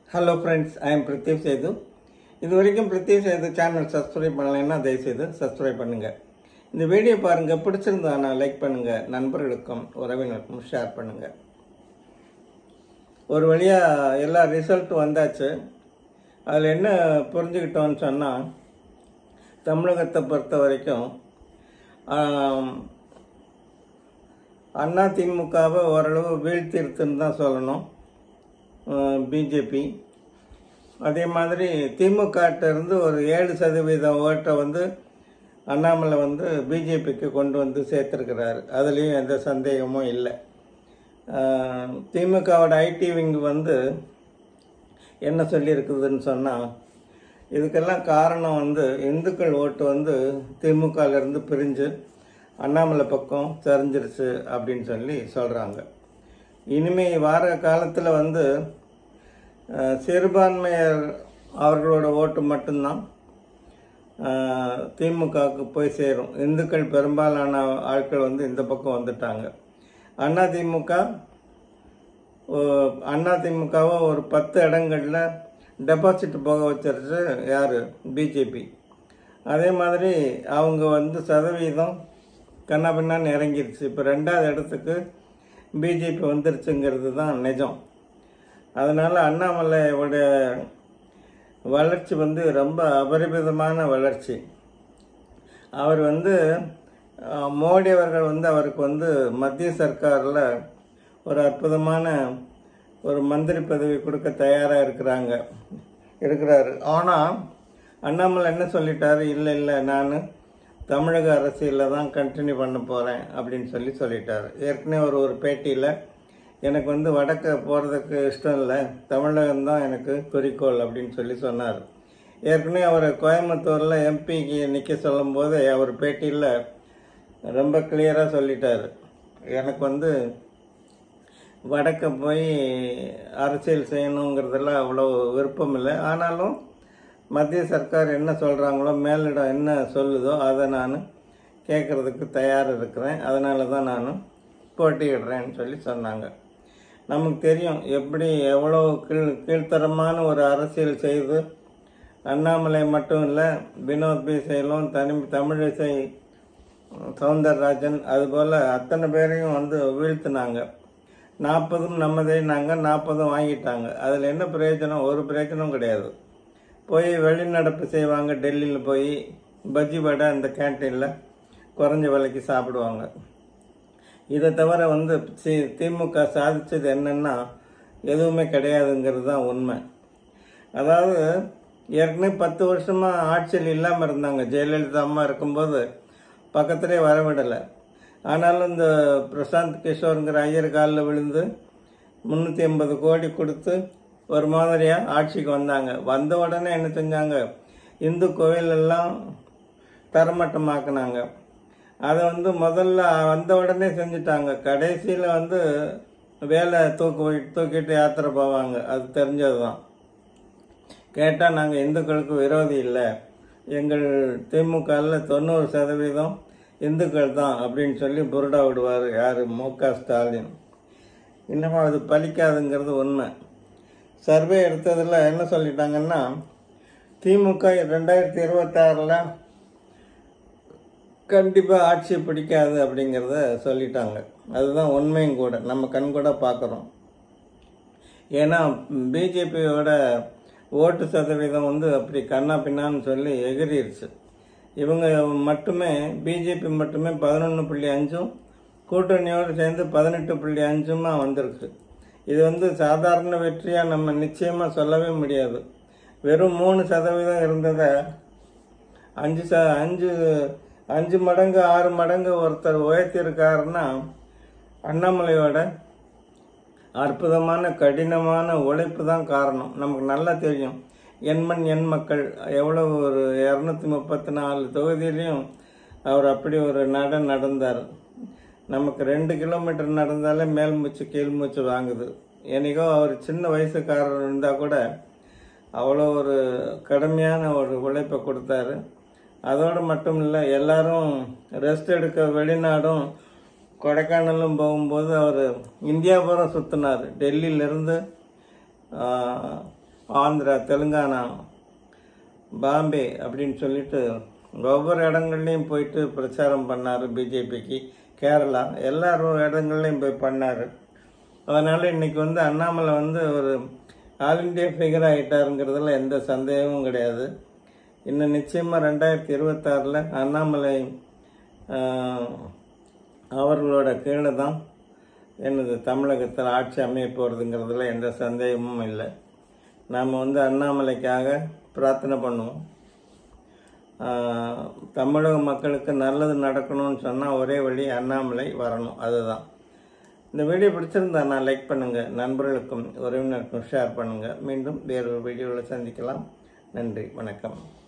hello friends I am Prithiv Sethu இது வரைக்கும் Prithvi Setu channel subscribe பண்ணலைன்னா தயவுசெய்து சப்ஸ்கிரைப் பண்ணுங்கள் இந்த வீடியோ பாருங்கள் பிடிச்சிருந்தானா லைக் பண்ணுங்கள் நண்பர்களுக்கும் உறவினருக்கும் ஷேர் பண்ணுங்கள் ஒரு வழியாக எல்லா ரிசல்ட்டும் வந்தாச்சு அதில் என்ன புரிஞ்சுக்கிட்டோன்னு சொன்னால் தமிழகத்தை பொறுத்த வரைக்கும் ஆம், அண்ணா திமுகவை ஓரளவு வீழ்த்திருத்துன்னு தான் சொல்லணும் பிஜேபி அதே மாதிரி திமுகட்ட இருந்து ஒரு ஏழு சதவீதம் ஓட்டை வந்து அண்ணாமலை வந்து பிஜேபிக்கு கொண்டு வந்து சேர்த்துருக்கிறாரு அதுலேயும் எந்த சந்தேகமும் இல்லை ஆஹ், திமுகவோட ஐடி விங் வந்து என்ன சொல்லியிருக்குதுன்னு சொன்னால் இதுக்கெல்லாம் காரணம் வந்து இந்துக்கள் ஓட்டு வந்து திமுகலேருந்து பிரிஞ்சு அண்ணாமலை பக்கம் சரிஞ்சிருச்சு அப்படின்னு சொல்லி சொல்கிறாங்க இனிமே வார காலத்தில் வந்து அஹ், சிறுபான்மையர் அவர்களோட ஓட்டு மட்டும்தான் அஹ், திமுகவுக்கு போய் சேரும் இந்துக்கள் பெரும்பாலான ஆட்கள் வந்து இந்த பக்கம் வந்துட்டாங்க அண்ணா திமுக அண்ணா திமுகவை ஒரு பத்து இடங்களில் டெபாசிட் போக வச்சிருச்சு யார் பிஜேபி அதே மாதிரி அவங்க வந்து சதவீதம் கண்ணாபின்னான்னு இறங்கிருச்சு இப்போ ரெண்டாவது இடத்துக்கு பிஜேபி வந்துருச்சுங்கிறது தான் நிஜம் அதனால் அண்ணாமலையோட வளர்ச்சி வந்து ரொம்ப அபரிமிதமான வளர்ச்சி அவர் வந்து அஹ், மோடி அவர்கள் வந்து அவருக்கு வந்து மத்திய சர்க்காரில் ஒரு அற்புதமான ஒரு மந்திரி பதவி கொடுக்க தயாராக இருக்கிறாங்க இருக்கிறாரு ஆனால் அண்ணாமலை என்ன சொல்லிட்டாரு இல்லை இல்லை நான் தமிழக அரசியலில் தான் கண்டினியூ பண்ண போகிறேன் அப்படின்னு சொல்லி சொல்லிட்டாரு ஏற்கனவே ஒரு ஒரு பேட்டியில் எனக்கு வந்து வடக்க போகிறதுக்கு இஷ்டம் இல்லை தமிழகம் தான் எனக்கு குறிக்கோள் அப்படின்னு சொல்லி சொன்னார் ஏற்கனவே அவர் கோயம்புத்தூரில் எம்பிக்கு நிற்க சொல்லும்போது அவர் பேட்டியில் ரொம்ப கிளியராக சொல்லிட்டார் எனக்கு வந்து வடக்க போய் அரசியல் செய்யணுங்கிறதுல அவ்வளோ விருப்பம் இல்லை ஆனாலும் மத்திய சர்க்கார் என்ன சொல்கிறாங்களோ மேலிடம் என்ன சொல்லுதோ அதை நான் கேட்குறதுக்கு தயார் இருக்கிறேன் அதனால தான் நான் போட்டியிடுறேன்னு சொல்லி சொன்னாங்க நமக்கு தெரியும் எப்படி எவ்வளோ கீழ் கீழ்த்தரமான ஒரு அரசியல் செய்து அண்ணாமலை மட்டும் இல்லை வினோத் பி செயலும் தனி தமிழிசை சவுந்தரராஜன் அதுபோல் அத்தனை பேரையும் வந்து வீழ்த்தினாங்க நாற்பதும் நம்மதேனாங்க நாற்பதும் வாங்கிட்டாங்க அதில் என்ன பிரயோஜனம் ஒரு பிரயோஜனம் கிடையாது போய் வெளிநடப்பு செய்வாங்க டெல்லியில் போய் பஜ்ஜி வடை அந்த கேன்டீனில் குறைஞ்ச விலைக்கு சாப்பிடுவாங்க இதை தவிர வந்து சி திமுக சாதிச்சது என்னன்னா எதுவுமே கிடையாதுங்கிறது தான் உண்மை அதாவது ஏற்கனவே பத்து வருஷமாக ஆட்சியில் இல்லாமல் இருந்தாங்க ஜெயலலிதா அம்மா இருக்கும்போது பக்கத்துலேயே வரவிடலை ஆனாலும் இந்த பிரசாந்த் கிஷோருங்கிற ஐயர் காலில் விழுந்து முந்நூற்றி ஐம்பது கோடி கொடுத்து ஒரு மாதிரியாக ஆட்சிக்கு வந்தாங்க வந்த உடனே என்ன செஞ்சாங்க இந்து கோவில் எல்லாம் தரமட்டமாக்குனாங்க அதை வந்து முதல்ல வந்த உடனே செஞ்சுட்டாங்க கடைசியில் வந்து வேலை தூக்கு போய்- தூக்கிட்டு யாத்திரை போவாங்க அது தெரிஞ்சது தான் கேட்டால் நாங்கள் இந்துக்களுக்கு விரோதி இல்லை எங்கள் திமுகவில் தொண்ணூறு சதவீதம் இந்துக்கள் தான் அப்படின்னு சொல்லி புருடா விடுவார் யார் மு க ஸ்டாலின் இன்னமும் அது பலிக்காதுங்கிறது உண்மை சர்வே எடுத்ததில் என்ன சொல்லிட்டாங்கன்னா திமுக ரெண்டாயிரத்தி இருபத்தாறில் கண்டிப்பாக ஆட்சி பிடிக்காது அப்படிங்கிறத சொல்லிட்டாங்க அதுதான் உண்மையும் கூட நம்ம கண் கூட பார்க்குறோம் ஏன்னா பிஜேபியோட ஓட்டு சதவீதம் வந்து அப்படி கண்ணா பின்னான்னு சொல்லி எகிரிருச்சு இவங்க மட்டுமே பிஜேபி மட்டுமே பதினொன்று புள்ளி அஞ்சும் கூட்டணியோடு சேர்ந்து பதினெட்டு புள்ளி அஞ்சுமா வந்திருக்கு இது வந்து சாதாரண வெற்றியாக நம்ம நிச்சயமாக சொல்லவே முடியாது வெறும் மூணு சதவீதம் இருந்ததை அஞ்சு ச அஞ்சு அஞ்சு மடங்கு ஆறு மடங்கு ஒருத்தர் உயர்த்தியிருக்காருன்னா அண்ணாமலையோட அற்புதமான கடினமான உழைப்பு தான் காரணம் நமக்கு நல்லா தெரியும் எண்மண் எண் மக்கள் எவ்வளோ ஒரு இரநூத்தி முப்பத்தி நாலு தொகுதியிலையும் அவர் அப்படி ஒரு நட நடந்தார் நமக்கு ரெண்டு கிலோமீட்டர் நடந்தாலே மேல் மூச்சு கீழ் மூச்சு வாங்குது என்னைக்கோ அவர் சின்ன வயசுக்காரர் இருந்தால் கூட அவ்வளோ ஒரு கடுமையான ஒரு உழைப்பை கொடுத்தாரு அதோடு மட்டும் இல்லை எல்லாரும் ரெஸ்ட் எடுக்க வெளிநாடும் கொடைக்கானலும் போகும்போது அவர் இந்தியா பூரா சுற்றினார் டெல்லியிலேருந்து ஆந்திரா தெலுங்கானா பாம்பே அப்படின்னு சொல்லிட்டு ஒவ்வொரு இடங்கள்லையும் போயிட்டு பிரச்சாரம் பண்ணார் பிஜேபிக்கு கேரளா எல்லா இடங்கள்லையும் போய் பண்ணார் அதனால் இன்னைக்கு வந்து அண்ணாமலை வந்து ஒரு ஆல் இண்டியா ஃபிகர் ஆகிட்டாருங்கிறதுல எந்த சந்தேகமும் கிடையாது இன்னும் நிச்சயமாக ரெண்டாயிரத்தி இருபத்தாறில் அண்ணாமலை ஆஹ், அவர்களோட கீழே தான் என்னது தமிழகத்தில் ஆட்சி அமைய போகிறதுங்கிறதுல எந்த சந்தேகமும் இல்லை நாம் வந்து அண்ணாமலைக்காக பிரார்த்தனை பண்ணுவோம் ஆஹ், தமிழக மக்களுக்கு நல்லது நடக்கணும்னு சொன்னால் ஒரே வழி அண்ணாமலை வரணும் அதுதான் இந்த வீடியோ பிடிச்சிருந்தா நான் லைக் பண்ணுங்கள் நண்பர்களுக்கும் உறவினருக்கும் ஷேர் பண்ணுங்கள் மீண்டும் வேறொரு வீடியோவில் சந்திக்கலாம் நன்றி வணக்கம்